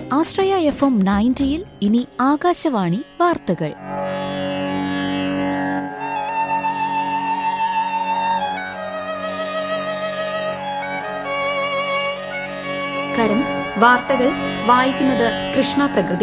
ആശ്രയ F M നയൻറ്റിയിൽ ഇനി ആകാശവാണി വാർത്തകൾ കരം വാർത്തകൾ വായിക്കുന്നത് കൃഷ്ണ പ്രകൃതി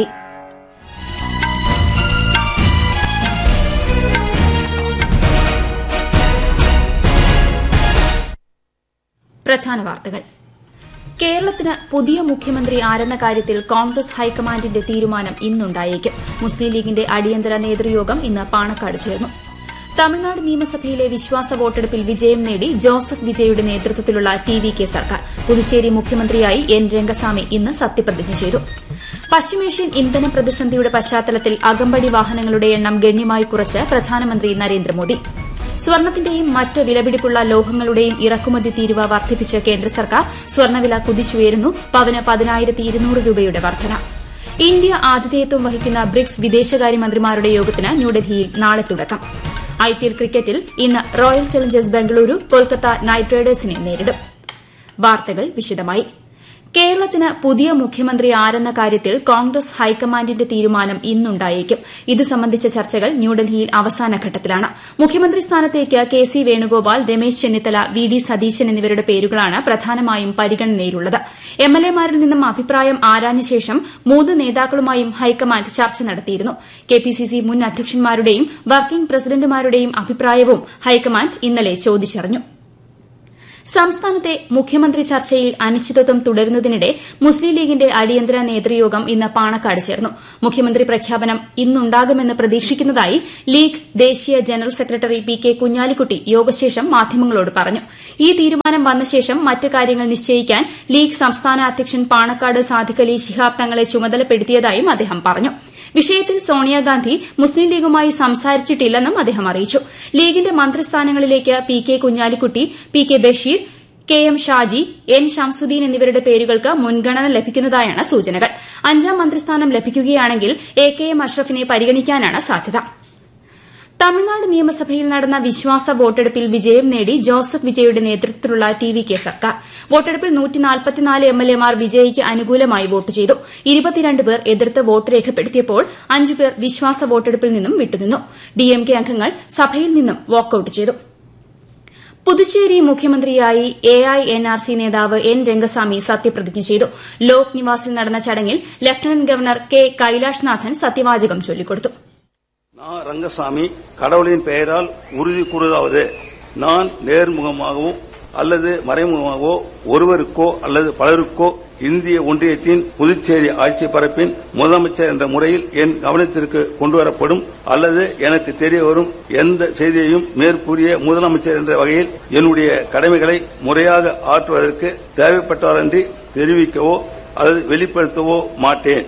പ്രധാന വാർത്തകൾ കേരളത്തിന് പുതിയ മുഖ്യമന്ത്രി ആരെന്ന കാര്യത്തിൽ കോൺഗ്രസ് ഹൈക്കമാൻഡിന്റെ തീരുമാനം ഇന്നുണ്ടായേക്കും മുസ്ലിം ലീഗിന്റെ അടിയന്തര നേതൃയോഗം ഇന്ന് പാണക്കാട് ചേർന്നു തമിഴ്നാട് നിയമസഭയിലെ വിശ്വാസ വോട്ടെടുപ്പിൽ വിജയം നേടി ജോസഫ് വിജയുടെ നേതൃത്വത്തിലുള്ള ടി വി കെ സർക്കാർ പുതുച്ചേരി മുഖ്യമന്ത്രിയായി എൻ രംഗസ്വാമി ഇന്ന് സത്യപ്രതിജ്ഞ ചെയ്തു പശ്ചിമേഷ്യൻ ഇന്ധന പ്രതിസന്ധിയുടെ പശ്ചാത്തലത്തിൽ അകമ്പടി വാഹനങ്ങളുടെ എണ്ണം ഗണ്യമായി കുറച്ച് പ്രധാനമന്ത്രി നരേന്ദ്രമോദി സ്വർണത്തിന്റെയും മറ്റ് വിലപിടിപ്പുള്ള ലോഹങ്ങളുടെയും ഇറക്കുമതി തീരുവ വർദ്ധിപ്പിച്ച് കേന്ദ്ര സർക്കാർ സ്വർണവില കുതിച്ചുയരുന്നു പവന് പതിനായിരത്തി ഇരുന്നൂറ് രൂപയുടെ വർധന ഇന്ത്യ ആതിഥേയത്വം വഹിക്കുന്ന ബ്രിക്സ് വിദേശകാര്യമന്ത്രിമാരുടെ യോഗത്തിന് ന്യൂഡൽഹിയിൽ നാളെ തുടക്കം ഐപിഎൽ ക്രിക്കറ്റിൽ ഇന്ന് Royal Challengers Bengaluru Kolkata Knight റൈഡേഴ്സിനെ നേരിടും വാർത്തകൾ വിശദമായി കേരളത്തിന് പുതിയ മുഖ്യമന്ത്രി ആരെന്ന കാര്യത്തിൽ കോൺഗ്രസ് ഹൈക്കമാൻഡിന്റെ തീരുമാനം ഇന്നുണ്ടായേക്കും ഇത് സംബന്ധിച്ച ചർച്ചകൾ ന്യൂഡൽഹിയിൽ അവസാന ഘട്ടത്തിലാണ് മുഖ്യമന്ത്രി സ്ഥാനത്തേക്ക് K C Venugopal Ramesh Chennithala V D Satheesan എന്നിവരുടെ പേരുകളാണ് പ്രധാനമായും പരിഗണനയിലുള്ളത് എംഎൽഎമാരിൽ നിന്നും അഭിപ്രായം ആരാഞ്ഞ ശേഷം മൂന്ന് നേതാക്കളുമായും ഹൈക്കമാൻഡ് ചർച്ച നടത്തിയിരുന്നു കെപിസിസി മുൻ അധ്യക്ഷന്മാരുടെയും വർക്കിംഗ് പ്രസിഡന്റുമാരുടെയും അഭിപ്രായവും ഹൈക്കമാൻഡ് ഇന്നലെ ചോദിച്ചറിഞ്ഞു സംസ്ഥാനത്തെ മുഖ്യമന്ത്രി ചർച്ചയിൽ അനിശ്ചിതത്വം തുടരുന്നതിനിടെ മുസ്ലിം ലീഗിന്റെ അടിയന്തര നേതൃയോഗം ഇന്ന് പാണക്കാട് ചേർന്നു മുഖ്യമന്ത്രി പ്രഖ്യാപനം ഇന്നുണ്ടാകുമെന്ന് പ്രതീക്ഷിക്കുന്നതായി ലീഗ് ദേശീയ general secretary P K Kunhalikutty യോഗശേഷം മാധ്യമങ്ങളോട് പറഞ്ഞു ഈ തീരുമാനം വന്ന ശേഷം മറ്റ് കാര്യങ്ങൾ നിശ്ചയിക്കാൻ ലീഗ് സംസ്ഥാന അധ്യക്ഷൻ പാണക്കാട് സാദിഖ് അലി ശിഹാബ് തങ്ങളെ ചുമതലപ്പെടുത്തിയതായും അദ്ദേഹം പറഞ്ഞു വിഷയത്തിൽ സോണിയാഗാന്ധി മുസ്ലിം ലീഗുമായി സംസാരിച്ചിട്ടില്ലെന്നും അദ്ദേഹം അറിയിച്ചു ലീഗിന്റെ മന്ത്രിസ്ഥാനങ്ങളിലേക്ക് P K Kunhalikutty P K Basheer K M Shaji N Shamsuddin എന്നിവരുടെ പേരുകൾക്ക് മുൻഗണന ലഭിക്കുന്നതായാണ് സൂചനകൾ അഞ്ചാം മന്ത്രിസ്ഥാനം ലഭിക്കുകയാണെങ്കിൽ എ കെ എം അഷ്റഫിനെ പരിഗണിക്കാനാണ് സാധ്യത തമിഴ്നാട് നിയമസഭയിൽ നടന്ന വിശ്വാസ വോട്ടെടുപ്പിൽ വിജയം നേടി ജോസഫ് വിജയുടെ നേതൃത്വത്തിലുള്ള ടി വി കെ സർക്കാർ വോട്ടെടുപ്പിൽ എംഎൽഎമാർ വിജയിക്ക് അനുകൂലമായി വോട്ട് ചെയ്തു ഇരുപത്തിരണ്ട് പേർ എതിർത്ത് വോട്ട് രേഖപ്പെടുത്തിയപ്പോൾ അഞ്ചു പേർ വിശ്വാസ വോട്ടെടുപ്പിൽ നിന്നും വിട്ടുനിന്നു ഡിഎംകെ അംഗങ്ങൾ സഭയിൽ നിന്നും വാക്കൌട്ട് ചെയ്തു പുതുച്ചേരി മുഖ്യമന്ത്രിയായി A I N R C നേതാവ് എൻ രംഗസ്വാമി സത്യപ്രതിജ്ഞ ചെയ്തു ലോക് നിവാസിൽ നടന്ന ചടങ്ങിൽ ലഫ്റ്റനന്റ് ഗവർണർ കെ കൈലാഷ്നാഥൻ സത്യവാചകം ചൊല്ലിക്കൊടുത്തു நான் ரங்கசாமி கடவுளின் பெயரால் உறுதி கூறுவதாவது நான் நேர்முகமாகவோ அல்லது மறைமுகமாகவோ ஒருவருக்கோ அல்லது பலருக்கோ இந்திய ஒன்றியத்தின் புதுச்சேரி ஆட்சி பரப்பின் முதலமைச்சர் என்ற முறையில் என் கவனத்திற்கு கொண்டுவரப்படும் அல்லது எனக்கு தெரிய வரும் எந்த செய்தியையும் மேற்கூறிய முதலமைச்சர் என்ற வகையில் என்னுடைய கடமைகளை முறையாக ஆற்றுவதற்கு தேவைப்பட்டவரன்றி தெரிவிக்கவோ அல்லது வெளிப்படுத்தவோ மாட்டேன்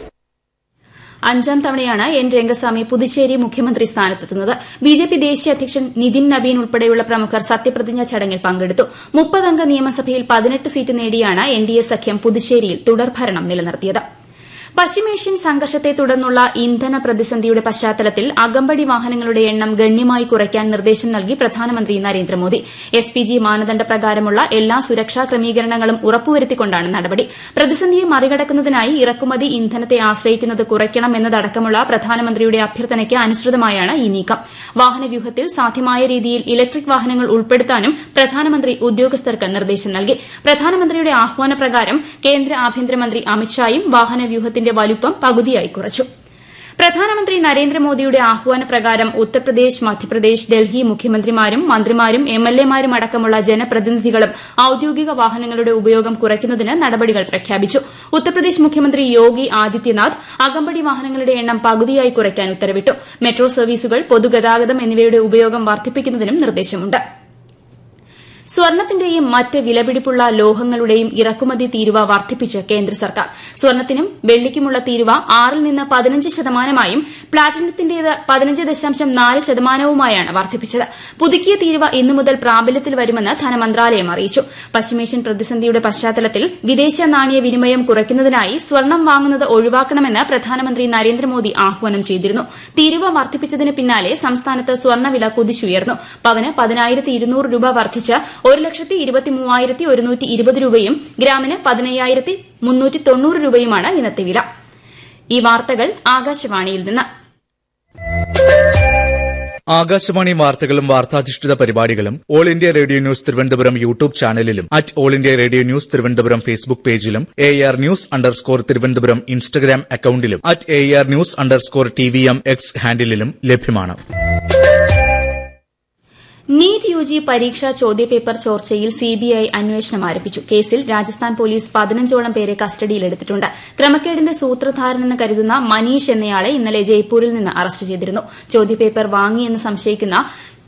അഞ്ചാം തവണയാണ് എൻ രംഗസ്വാമി പുതുച്ചേരി മുഖ്യമന്ത്രി സ്ഥാനത്തെത്തുന്നത് ബിജെപി ദേശീയ അധ്യക്ഷൻ നിതിൻ നബീൻ ഉൾപ്പെടെയുള്ള പ്രമുഖർ സത്യപ്രതിജ്ഞാ ചടങ്ങിൽ പങ്കെടുത്തു മുപ്പതംഗ നിയമസഭയിൽ പതിനെട്ട് സീറ്റ് നേടിയാണ് എൻഡിഎ സഖ്യം പുതുച്ചേരിയിൽ തുടർഭരണം നിലനിർത്തിയത് പശ്ചിമേഷ്യൻ സംഘർഷത്തെ തുടർന്നുള്ള ഇന്ധന പ്രതിസന്ധിയുടെ പശ്ചാത്തലത്തിൽ അകമ്പടി വാഹനങ്ങളുടെ എണ്ണം ഗണ്യമായി കുറയ്ക്കാൻ നിർദ്ദേശം നൽകി പ്രധാനമന്ത്രി നരേന്ദ്രമോദി എസ് പി ജി മാനദണ്ഡ പ്രകാരമുള്ള എല്ലാ സുരക്ഷാ ക്രമീകരണങ്ങളും ഉറപ്പുവരുത്തിക്കൊണ്ടാണ് നടപടി പ്രതിസന്ധിയെ മറികടക്കുന്നതിനായി ഇറക്കുമതി ഇന്ധനത്തെ ആശ്രയിക്കുന്നത് കുറയ്ക്കണം എന്നതടക്കമുള്ള പ്രധാനമന്ത്രിയുടെ അഭ്യർത്ഥനയ്ക്ക് അനുസൃതമായാണ് ഈ നീക്കം വാഹനവ്യൂഹത്തിൽ സാധ്യമായ രീതിയിൽ ഇലക്ട്രിക് വാഹനങ്ങൾ ഉൾപ്പെടുത്താനും പ്രധാനമന്ത്രി ഉദ്യോഗസ്ഥർക്ക് നിർദ്ദേശം നൽകി പ്രധാനമന്ത്രിയുടെ ആഹ്വാനപ്രകാരം കേന്ദ്ര ആഭ്യന്തരമന്ത്രി അമിത്ഷായും വാഹനവ്യൂഹത്തിന്റെ വലുപ്പം പകുതിയായി കുറച്ചു പ്രധാനമന്ത്രി നരേന്ദ്രമോദിയുടെ ആഹ്വാനപ്രകാരം ഉത്തർപ്രദേശ് മധ്യപ്രദേശ് ഡൽഹി മുഖ്യമന്ത്രിമാരും മന്ത്രിമാരും എംഎൽഎമാരും അടക്കമുള്ള ജനപ്രതിനിധികളും ഔദ്യോഗിക വാഹനങ്ങളുടെ ഉപയോഗം കുറയ്ക്കുന്നതിന് നടപടികൾ പ്രഖ്യാപിച്ചു ഉത്തർപ്രദേശ് മുഖ്യമന്ത്രി യോഗി ആദിത്യനാഥ് അകമ്പടി വാഹനങ്ങളുടെ എണ്ണം പകുതിയായി കുറയ്ക്കാൻ ഉത്തരവിട്ടു മെട്രോ സർവീസുകൾ പൊതുഗതാഗതം എന്നിവയുടെ ഉപയോഗം വർദ്ധിപ്പിക്കുന്നതിനും നിർദ്ദേശമുണ്ട് സ്വർണത്തിന്റെയും മറ്റ് വിലപിടിപ്പുള്ള ലോഹങ്ങളുടെയും ഇറക്കുമതി തീരുവ വർദ്ധിപ്പിച്ച് കേന്ദ്ര സർക്കാർ സ്വർണത്തിനും വെള്ളിക്കുമുള്ള തീരുവ ആറിൽ നിന്ന് പതിനഞ്ച് ശതമാനമായും പ്ലാറ്റിനത്തിന്റേത് പതിനഞ്ച് ദശാംശം നാല് ശതമാനവുമായാണ് വർദ്ധിപ്പിച്ചത് പുതുക്കിയ തീരുവ ഇന്നു മുതൽ പ്രാബല്യത്തിൽ വരുമെന്ന് ധനമന്ത്രാലയം അറിയിച്ചു പശ്ചിമേഷ്യൻ പ്രതിസന്ധിയുടെ പശ്ചാത്തലത്തിൽ വിദേശ നാണയ വിനിമയം കുറയ്ക്കുന്നതിനായി സ്വർണം വാങ്ങുന്നത് ഒഴിവാക്കണമെന്ന് പ്രധാനമന്ത്രി നരേന്ദ്രമോദി ആഹ്വാനം ചെയ്തിരുന്നു തീരുവ വർദ്ധിപ്പിച്ചതിന് പിന്നാലെ സംസ്ഥാനത്ത് സ്വർണ്ണവില കുതിച്ചുയർന്നു പവന് പതിനായിരത്തി ഇരുന്നൂറ് രൂപ വർദ്ധിച്ച് ഒരു ലക്ഷത്തി ഇരുപത്തി മൂവായിരത്തി ഒരുന്നൂറ്റി ഇരുപത് രൂപയും ഗ്രാമിന് പതിനയ്യായിരത്തി മുന്നൂറ്റി തൊണ്ണൂറ് രൂപയുമാണ് ഇന്നത്തെ വില ഈ വാർത്തകൾ ആകാശവാണിയിൽ നിന്ന് ആകാശവാണി വാർത്തകളും വാർത്താധിഷ്ഠിത പരിപാടികളും All India Radio News Thiruvananthapuram YouTube ചാനലിലും at All India Radio News Thiruvananthapuram Facebook പേജിലും A R news underscore Thiruvananthapuram Instagram അക്കൌണ്ടിലും at A R news underscore T V M X ഹാൻഡിലും ലഭ്യമാണ് നീറ്റ് യു ജി പരീക്ഷാ ചോദ്യപേപ്പർ ചോർച്ചയിൽ സിബിഐ അന്വേഷണം ആരംഭിച്ചു കേസിൽ രാജസ്ഥാൻ പോലീസ് പതിനഞ്ചോളം പേരെ കസ്റ്റഡിയിലെടുത്തിട്ടുണ്ട് ക്രമക്കേടിന്റെ സൂത്രധാരനെന്ന് കരുതുന്ന മനീഷ് എന്നയാളെ ഇന്നലെ ജയ്പൂരിൽ നിന്ന് അറസ്റ്റ് ചെയ്തിരുന്നു ചോദ്യപേപ്പർ വാങ്ങിയെന്ന് സംശയിക്കുന്ന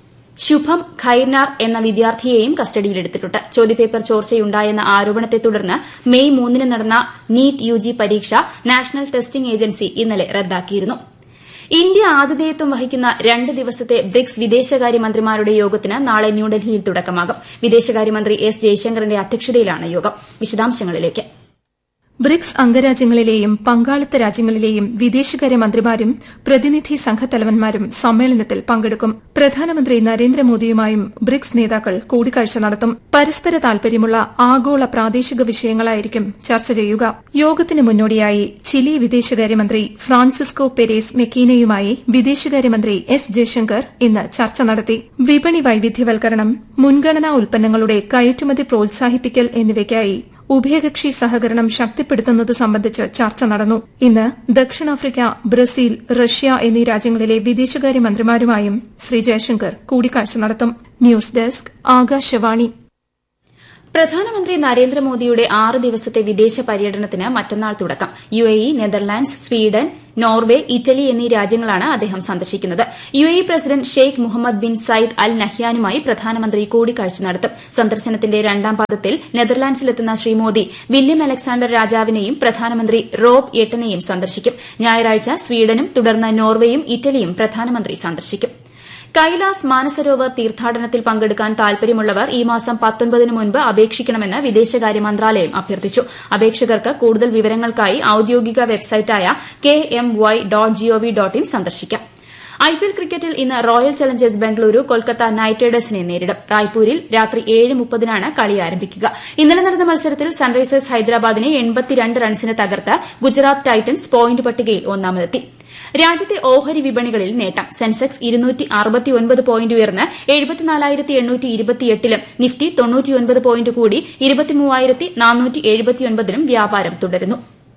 ശുഭം ഖൈർനാർ എന്ന വിദ്യാർത്ഥിയെയും കസ്റ്റഡിയിലെടുത്തിട്ടുണ്ട് ചോദ്യപേപ്പർ ചോർച്ചയുണ്ടായെന്ന ആരോപണത്തെ തുടർന്ന് മെയ് മൂന്നിന് നടന്ന നീറ്റ് യു ജി പരീക്ഷ നാഷണൽ ടെസ്റ്റിംഗ് ഏജൻസി ഇന്നലെ റദ്ദാക്കിയിരുന്നു ഇന്ത്യ ആതിഥേയത്വം വഹിക്കുന്ന രണ്ട് ദിവസത്തെ ബ്രിക്സ് വിദേശകാര്യമന്ത്രിമാരുടെ യോഗത്തിന് നാളെ ന്യൂഡൽഹിയിൽ തുടക്കമാകും വിദേശകാര്യമന്ത്രി എസ് ജയശങ്കറിന്റെ അധ്യക്ഷതയിലാണ് യോഗം വിശദാംശങ്ങളിലേക്ക് ബ്രിക്സ് അംഗരാജ്യങ്ങളിലെയും പങ്കാളിത്ത രാജ്യങ്ങളിലെയും വിദേശകാര്യമന്ത്രിമാരും പ്രതിനിധി സംഘത്തലവന്മാരും സമ്മേളനത്തിൽ പങ്കെടുക്കും പ്രധാനമന്ത്രി നരേന്ദ്രമോദിയുമായും ബ്രിക്സ് നേതാക്കൾ കൂടിക്കാഴ്ച നടത്തും പരസ്പര താൽപര്യമുള്ള ആഗോള പ്രാദേശിക വിഷയങ്ങളായിരിക്കും ചർച്ച ചെയ്യുക യോഗത്തിന് മുന്നോടിയായി ചിലി വിദേശകാര്യമന്ത്രി ഫ്രാൻസിസ്കോ പെരേസ് മെക്കീനയുമായി വിദേശകാര്യമന്ത്രി എസ് ജയശങ്കർ ഇന്ന് ചർച്ച നടത്തി വിപണി വൈവിധ്യവൽക്കരണം മുൻഗണനാ ഉൽപ്പന്നങ്ങളുടെ കയറ്റുമതി പ്രോത്സാഹിപ്പിക്കൽ എന്നിവയ്ക്കായി ഉഭയകക്ഷി സഹകരണം ശക്തിപ്പെടുത്തുന്നത് സംബന്ധിച്ച് ചർച്ച നടന്നു ഇന്ന് ദക്ഷിണാഫ്രിക്ക ബ്രസീൽ റഷ്യ എന്നീ രാജ്യങ്ങളിലെ വിദേശകാര്യമന്ത്രിമാരുമായും ശ്രീ ജയശങ്കർ കൂടിക്കാഴ്ച നടത്തും ന്യൂസ് ഡെസ്ക് ആകാശവാണി പ്രധാനമന്ത്രി നരേന്ദ്രമോദിയുടെ ആറ് ദിവസത്തെ വിദേശ പര്യടനത്തിന് മറ്റന്നാൾ തുടക്കം U A E Netherlands Sweden Norway Italy എന്നീ രാജ്യങ്ങളാണ് അദ്ദേഹം സന്ദർശിക്കുന്നത് U A E president Sheikh Mohammed bin Zayed Al നഹ്യാനുമായി പ്രധാനമന്ത്രി കൂടിക്കാഴ്ച നടത്തും സന്ദർശനത്തിന്റെ രണ്ടാം പാദത്തിൽ നെതർലാൻഡ്സിലെത്തുന്ന ശ്രീ മോദി വില്യം അലക്സാണ്ടർ രാജാവിനെയും പ്രധാനമന്ത്രി റോബ് എട്ടനെയും സന്ദർശിക്കും ഞായറാഴ്ച സ്വീഡനും തുടർന്ന് നോർവേയും ഇറ്റലിയും പ്രധാനമന്ത്രി സന്ദർശിക്കും കൈലാസ് മാനസരോവർ തീർത്ഥാടനത്തിൽ പങ്കെടുക്കാൻ താൽപര്യമുള്ളവർ ഈ മാസം പത്തൊൻപതിന് മുൻപ് അപേക്ഷിക്കണമെന്ന് വിദേശകാര്യ മന്ത്രാലയം അഭ്യർത്ഥിച്ചു അപേക്ഷകർക്ക് കൂടുതൽ വിവരങ്ങൾക്കായി ഔദ്യോഗിക വെബ്സൈറ്റായ K M Y dot gov dot in സന്ദർശിക്കാം ഐപിഎൽ ക്രിക്കറ്റിൽ ഇന്ന് Royal Challengers Bengaluru Kolkata Knight റൈഡേഴ്സിനെ നേരിടും റായ്പൂരിൽ രാത്രി ഏഴ് മുപ്പതിനാണ് കളി ആരംഭിക്കുക ഇന്നലെ നടന്ന മത്സരത്തിൽ സൺറൈസേഴ്സ് ഹൈദരാബാദിനെ എൺപത്തിരണ്ട് റൺസിന് തകർത്ത് ഗുജറാത്ത് ടൈറ്റൻസ് പോയിന്റ് പട്ടികയിൽ ഒന്നാമതെത്തി രാജ്യത്തെ ഓഹരി വിപണികളിൽ നേട്ടം സെൻസെക്സ് ഇരുന്നൂറ്റി അറുപത്തിയൊൻപത് പോയിന്റ് ഉയർന്ന് എഴുപത്തിനാലായിരത്തി എണ്ണൂറ്റി ഇരുപത്തിയെട്ടിലും നിഫ്റ്റി തൊണ്ണൂറ്റിയൊൻപത് പോയിന്റ് കൂടി ഇരുപത്തിമൂവായിരത്തി നാനൂറ്റി എഴുപത്തിയൊൻപതിലും വ്യാപാരം തുടരുന്നു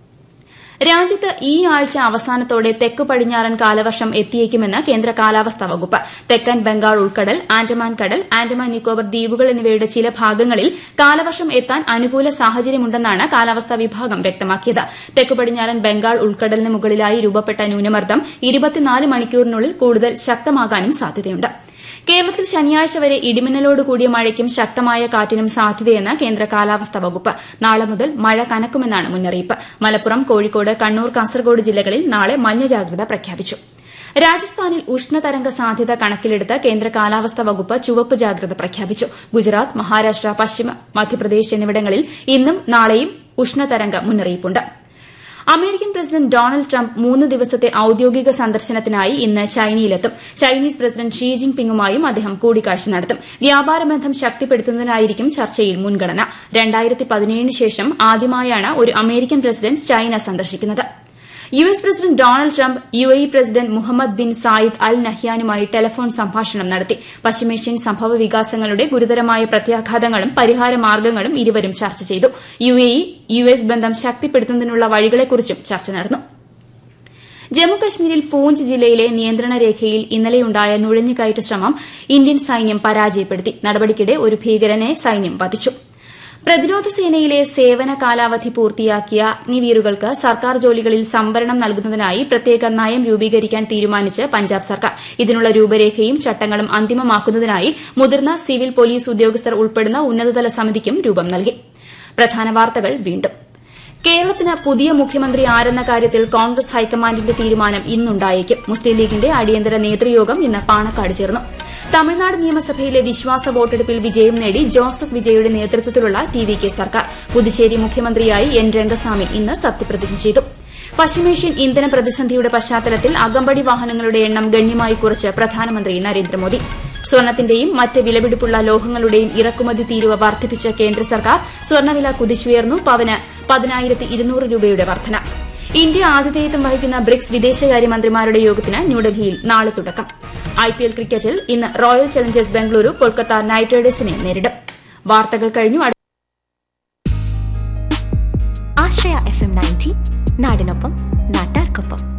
രാജ്യത്ത് ഈ ആഴ്ച അവസാനത്തോടെ തെക്ക് പടിഞ്ഞാറൻ കാലവർഷം എത്തിയേക്കുമെന്ന് കേന്ദ്ര കാലാവസ്ഥാ വകുപ്പ് തെക്കൻ ബംഗാൾ ഉൾക്കടൽ ആൻഡമാൻ കടൽ ആൻഡമാൻ നിക്കോബർ ദ്വീപുകൾ എന്നിവയുടെ ചില ഭാഗങ്ങളിൽ കാലവർഷം എത്താൻ അനുകൂല സാഹചര്യമുണ്ടെന്നാണ് കാലാവസ്ഥാ വിഭാഗം വ്യക്തമാക്കിയത് തെക്ക് പടിഞ്ഞാറൻ ബംഗാൾ ഉൾക്കടലിന് മുകളിലായി രൂപപ്പെട്ട ന്യൂനമർദ്ദം ഇരുപത്തിനാല് മണിക്കൂറിനുള്ളിൽ കൂടുതൽ ശക്തമാകാനും സാധ്യതയുണ്ട് കേരളത്തിൽ ശനിയാഴ്ച വരെ ഇടിമിന്നലോട് കൂടിയ മഴയ്ക്കും ശക്തമായ കാറ്റിനും സാധ്യതയെന്ന് കേന്ദ്ര കാലാവസ്ഥാ വകുപ്പ് നാളെ മുതൽ മഴ കനക്കുമെന്നാണ് മുന്നറിയിപ്പ് മലപ്പുറം കോഴിക്കോട് കണ്ണൂർ കാസർഗോഡ് ജില്ലകളിൽ നാളെ മഞ്ഞ ജാഗ്രത പ്രഖ്യാപിച്ചു രാജസ്ഥാനിൽ ഉഷ്ണതരംഗ സാധ്യത കണക്കിലെടുത്ത് കേന്ദ്ര കാലാവസ്ഥാ വകുപ്പ് ചുവപ്പ് ജാഗ്രത പ്രഖ്യാപിച്ചു ഗുജറാത്ത് മഹാരാഷ്ട്ര പശ്ചിമ മധ്യപ്രദേശ് എന്നിവിടങ്ങളിൽ ഇന്നും നാളെയും ഉഷ്ണതരംഗ മുന്നറിയിപ്പുണ്ട് അമേരിക്കൻ പ്രസിഡന്റ് ഡൊണാൾഡ് ട്രംപ് മൂന്ന് ദിവസത്തെ ഔദ്യോഗിക സന്ദർശനത്തിനായി ഇന്ന് ചൈനയിലെത്തും ചൈനീസ് പ്രസിഡന്റ് ഷീ ജിൻ പിങ്ങുമായും അദ്ദേഹം കൂടിക്കാഴ്ച നടത്തും വ്യാപാര ബന്ധം ശക്തിപ്പെടുത്തുന്നതിനായിരിക്കും ചർച്ചയിൽ മുൻഗണന രണ്ടായിരത്തി പതിനേഴിന് ശേഷം ആദ്യമായാണ് ഒരു അമേരിക്കൻ പ്രസിഡന്റ് ചൈന സന്ദർശിക്കുന്നത് U S president Donald Trump U A E president Mohammed bin Zayed Al നഹ്യാനുമായി ടെലഫോൺ സംഭാഷണം നടത്തി പശ്ചിമേഷ്യൻ സംഭവ വികാസങ്ങളുടെ ഗുരുതരമായ പ്രത്യാഘാതങ്ങളും പരിഹാര മാർഗ്ഗങ്ങളും ഇരുവരും ചർച്ച ചെയ്തു U A E U S ബന്ധം ശക്തിപ്പെടുത്തുന്നതിനുള്ള വഴികളെക്കുറിച്ചും ചർച്ച നടന്നു ജമ്മുകശ്മീരിൽ പൂഞ്ച് ജില്ലയിലെ നിയന്ത്രണ രേഖയിൽ ഇന്നലെയുണ്ടായ നുഴഞ്ഞുകയറ്റ ശ്രമം ഇന്ത്യൻ സൈന്യം പരാജയപ്പെടുത്തി നടപടിക്കിടെ ഒരു ഭീകരനെ സൈന്യം വധിച്ചു പ്രതിരോധ സേനയിലെ സേവന കാലാവധി പൂർത്തിയാക്കിയ അഗ്നിവീറുകൾക്ക് സർക്കാർ ജോലികളിൽ സംവരണം നൽകുന്നതിനായി പ്രത്യേക നയം രൂപീകരിക്കാൻ തീരുമാനിച്ച് പഞ്ചാബ് സർക്കാർ ഇതിനുള്ള രൂപരേഖയും ചട്ടങ്ങളും അന്തിമമാക്കുന്നതിനായി മുതിർന്ന സിവിൽ പോലീസ് ഉദ്യോഗസ്ഥർ ഉൾപ്പെടുന്ന ഉന്നതതല സമിതിക്കും രൂപം നൽകി പ്രധാന വാർത്തകൾ വീണ്ടും കേരളത്തിന് പുതിയ മുഖ്യമന്ത്രി ആരെന്ന കാര്യത്തിൽ കോൺഗ്രസ് ഹൈക്കമാൻഡിന്റെ തീരുമാനം ഇന്നുണ്ടായേക്കും മുസ്ലിം ലീഗിന്റെ അടിയന്തര നേതൃയോഗം ഇന്ന് പാണക്കാട് ചേർന്നു തമിഴ്നാട് നിയമസഭയിലെ വിശ്വാസ വോട്ടെടുപ്പിൽ വിജയം നേടി ജോസഫ് വിജയുടെ നേതൃത്വത്തിലുള്ള ടി വി കെ സർക്കാർ പുതുച്ചേരി മുഖ്യമന്ത്രിയായി എൻ രംഗസ്വാമി ഇന്ന് സത്യപ്രതിജ്ഞ ചെയ്തു പശ്ചിമേഷ്യൻ ഇന്ധന പ്രതിസന്ധിയുടെ പശ്ചാത്തലത്തിൽ അകമ്പടി വാഹനങ്ങളുടെ എണ്ണം ഗണ്യമായി കുറച്ച് പ്രധാനമന്ത്രി നരേന്ദ്രമോദി സ്വർണത്തിന്റെയും മറ്റ് വിലപിടിപ്പുള്ള ലോഹങ്ങളുടെയും ഇറക്കുമതി തീരുവ വർദ്ധിപ്പിച്ച കേന്ദ്ര സർക്കാർ സ്വർണ്ണവില കുതിച്ചുയർന്നു പവന് പതിനായിരത്തി ഇരുന്നൂറ് രൂപയുടെ വർധന ഇന്ത്യ ആതിഥേയത്വം വഹിക്കുന്ന ബ്രിക്സ് വിദേശകാര്യമന്ത്രിമാരുടെ യോഗത്തിന് ന്യൂഡൽഹിയിൽ നാളെ തുടക്കം ഐപിഎൽ ക്രിക്കറ്റിൽ ഇന്ന് Royal Challengers Bengaluru Kolkata Knight റൈഡേഴ്സിനെ നേരിടും വാർത്തകൾ കഴിഞ്ഞു ആശ്രയ എഫ് എം നയൻറ്റി നാടിനൊപ്പം നാട്ടാർക്കൊപ്പം